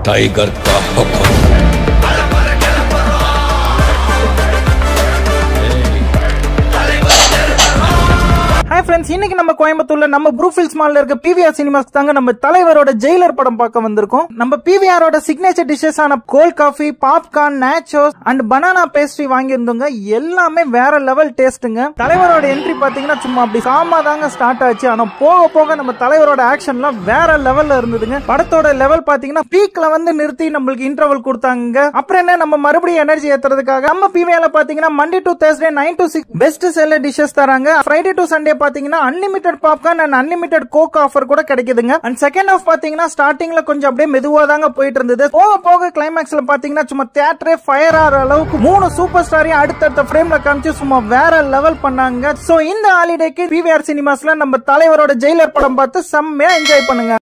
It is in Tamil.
टाइगर का हुक्म ஹாய் ஃப்ரெண்ட்ஸ் இன்னைக்கு நம்ம கோயம்புத்தூர்ல நம்ம ப்ரூஃபில்ஸ் மால்ல இருக்க பிவிஆர் சினிமாஸ் தாங்க நம்ம தலைவரோட ஜெயிலர் படம் பார்க்க வந்திருக்கோம் நம்ம பிவிஆரோட சிக்னேச்சர் டிஷஸ் ஆன cold coffee popcorn nachos and banana pastry வாங்கியிருந்தோங்க எல்லாமே வேற லெவல் டேஸ்ட்டுங்க தலைவரோட என்ட்ரி பாத்தீங்கன்னா சும்மா அப்படி சாமா தாங்க ஸ்டார்ட் ஆச்சு ஆனா போக போக நம்ம தலைவரோட ஆக்ஷன்லாம் வேற லெவல்ல இருந்ததுங்க படத்தோட லெவல் பாத்தீங்கன்னா பீக்ல வந்து நிறுத்தி நம்மளுக்கு இன்டர்வல் கொடுத்தாங்க அப்புறம் என்ன நம்ம மறுபடியும் எனர்ஜி ஏத்துறதுக்காக நம்ம பிவிஆர்ல பாத்தீங்கன்னா Monday to Thursday nine to six best seller dishes தராங்க ஃப்ரைடே டு சண்டே பாத்தீங்கன்னா unlimited popcorn and unlimited Coke offer கூட கிடைக்குதுங்க அண்ட் செகண்ட் ஆஃப் பாத்தீங்கன்னா ஸ்டார்டிங்ல கொஞ்சம் அப்படியே மெதுவா தாங்க போயிட்டு இருந்தது போக போக கிளைமேக்ஸ்ல பாத்தீங்கன்னா சும்மா தியேட்டரே ஃபயர் ஆகிற அளவுக்கு மூணு சூப்பர் ஸ்டாரையும் அடுத்தடுத்த ஃப்ரேம்ல காமிச்சு சும்மா வேற லெவல் பண்ணாங்க சோ இந்த ஹாலிடேக்கு பிவிஆர் சினிமாஸ்ல நம்ம தலைவரோட ஜெயிலர் படம் பார்த்து செம்மையா என்ஜாய் பண்ணுங்க